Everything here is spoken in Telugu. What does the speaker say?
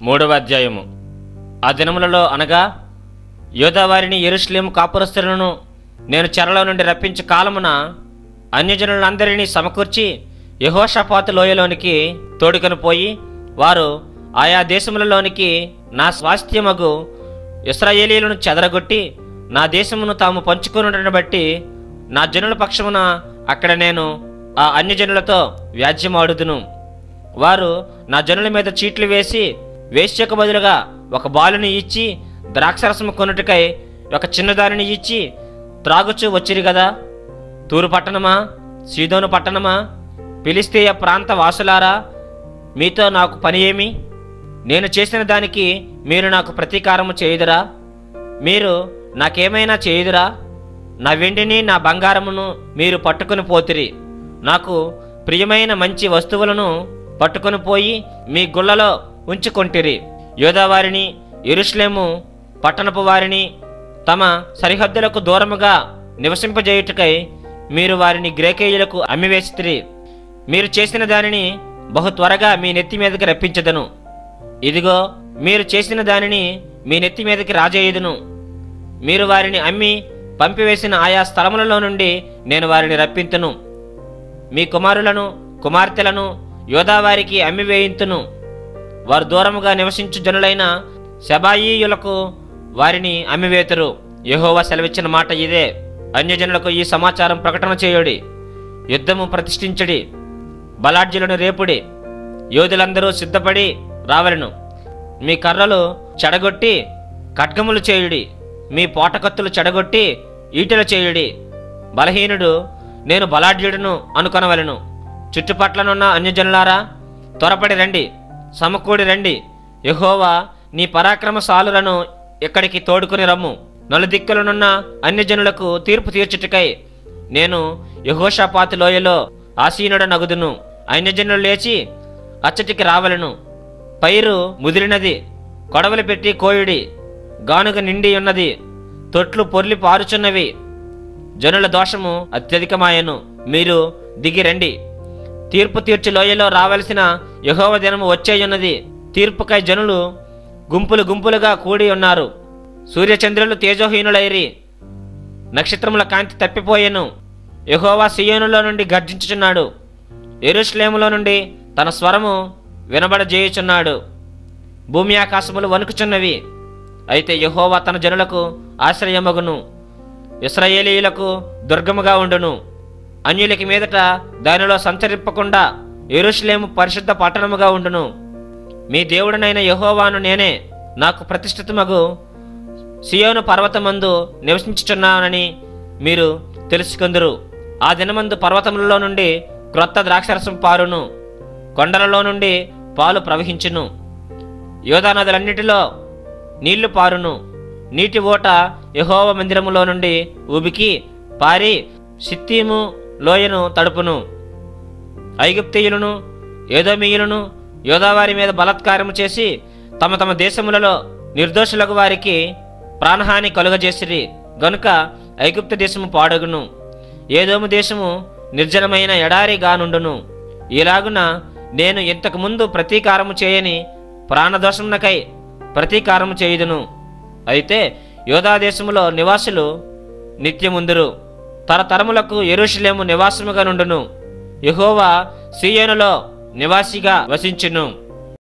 మూడవ అధ్యాయము ఆ దినములలో అనగా యోధావారిని ఎరుషులేము కాపురస్తులను నేను చెరలో నుండి రప్పించే కాలమున అన్యజనులందరినీ సమకూర్చి యహోషపాతు లోయలోనికి తోడుకొని పోయి వారు ఆయా దేశములలోనికి నా స్వాస్థ్యమగు ఇస్రాయేలీలను చెదరగొట్టి నా దేశమును తాము పంచుకుని బట్టి నా జనుల పక్షమున అక్కడ నేను ఆ అన్యజనులతో వ్యాజ్యమాడుదును వారు నా జనుల మీద చీట్లు వేసి వేశ్యకు బదులుగా ఒక బాలుని ఇచ్చి ద్రాక్షరసము కొనుటకై ఒక చిన్నదానిని ఇచ్చి త్రాగుచూ వచ్చిరి కదా తూరు పట్టణమా సీదోను పట్టణమా ఫిలిస్తీయ ప్రాంత వాసులారా మీతో నాకు పని ఏమి నేను చేసిన దానికి మీరు నాకు ప్రతీకారము చేయుదురా మీరు నాకేమైనా చేయుదురా నా వెండిని నా బంగారమును మీరు పట్టుకుని పోతిరి నాకు ప్రియమైన మంచి వస్తువులను పట్టుకొని పోయి మీ గుళ్ళలో ఉంచుకొంటిరి యోధావారిని ఎరుషులేము పట్టణపు వారిని తమ సరిహద్దులకు దూరముగా నివసింపజేయుటకై మీరు వారిని గ్రేకేయులకు అమ్మివేసితిరి మీరు చేసిన దానిని బహు త్వరగా మీ నెత్తి మీదకి రప్పించదను ఇదిగో మీరు చేసిన దానిని మీ నెత్తి మీదకి రాజేయుదును మీరు వారిని అమ్మి పంపివేసిన ఆయా స్థలములలో నుండి నేను వారిని రప్పింతును మీ కుమారులను కుమార్తెలను యోధావారికి అమ్మివేయింతును వారు దూరముగా నివసించు జనులైన శబాయీయులకు వారిని అమ్మివేతురు యెహోవా సెలవిచ్చిన మాట ఇదే అన్యజనులకు ఈ సమాచారం ప్రకటన చేయుడి యుద్ధము ప్రతిష్ఠించడి బలాఢ్యులను రేపుడి యోధులందరూ సిద్ధపడి రావలను మీ కర్రలు చెడగొట్టి ఖడ్గములు చేయుడి మీ పోటకత్తులు చెడగొట్టి ఈటెలు చేయుడి బలహీనుడు నేను బలాఢ్యుడును అనుకొనవలను చుట్టుపట్లనున్న అన్యజనులారా త్వరపడి రండి సమకూడి రండి యెహోవా నీ పరాక్రమశాలులను ఇక్కడికి తోడుకుని రమ్ము నలుదిక్కులనున్న అన్యజనులకు తీర్పు తీర్చుటకై నేను యహోషాపాతు లోయలో ఆసీనుడ నగుదును అన్యజనులు లేచి అచ్చటికి రావలను పైరు ముదిరినది కొడవలి పెట్టి కోయుడి గానుగ నిండి ఉన్నది తొట్లు పొర్లి పారుచున్నవి జనుల దోషము అత్యధికమాయను మీరు దిగి రండి తీర్పు తీర్చి లోయలో రావలసిన యహోవ దినము వచ్చేయున్నది తీర్పుకై జనులు గుంపులు గుంపులుగా కూడి ఉన్నారు సూర్యచంద్రులు తేజోహీనులైరి నక్షత్రముల కాంతి తప్పిపోయెను యెహోవా సియోనులో నుండి గర్జించుచున్నాడు ఎరుషులేములో నుండి తన స్వరము వినబడజేయుచున్నాడు భూమి ఆకాశములు వణుకుచున్నవి అయితే యెహోవా తన జనులకు ఆశ్రయమగును ఇస్రాయేలీయులకు దుర్గముగా ఉండును అన్యులకి మీదట దానిలో సంచరింపకుండా ఎరుషులేము పరిశుద్ధ పట్టణముగా ఉండును మీ దేవుడనైన యెహోవాను నేనే నాకు ప్రతిష్ఠితమగు సియోను పర్వతమందు నివసించుచున్నానని మీరు తెలుసుకుందరు ఆ దినమందు పర్వతములలో నుండి క్రొత్త ద్రాక్షరసం పారును కొండలలో నుండి పాలు ప్రవహించును యోధా నదులన్నిటిలో నీళ్లు పారును నీటి ఓట యహోవ మందిరములో నుండి ఉబికి పారి సిత్తీము లోయను తడుపును ఐగుప్తీయులను ఏదోమీయులను యోధావారి మీద బలాత్కారము చేసి తమ తమ దేశములలో నిర్దోషులకు వారికి ప్రాణహాని కలుగజేసిరి గనుక ఐగుప్తు దేశము పాడగును ఏదోము దేశము నిర్జనమైన ఎడారిగా నుండును ఇలాగున నేను ఇంతకు ముందు ప్రతీకారము చేయని ప్రాణదోషమునకై ప్రతీకారము చేయుదును అయితే యోధా దేశములో నివాసులు నిత్యముందురు తరతరములకు ఎరుషులేము నివాసముగా నుండును యెహోవా సీయోనులో నివాసిగా వసించును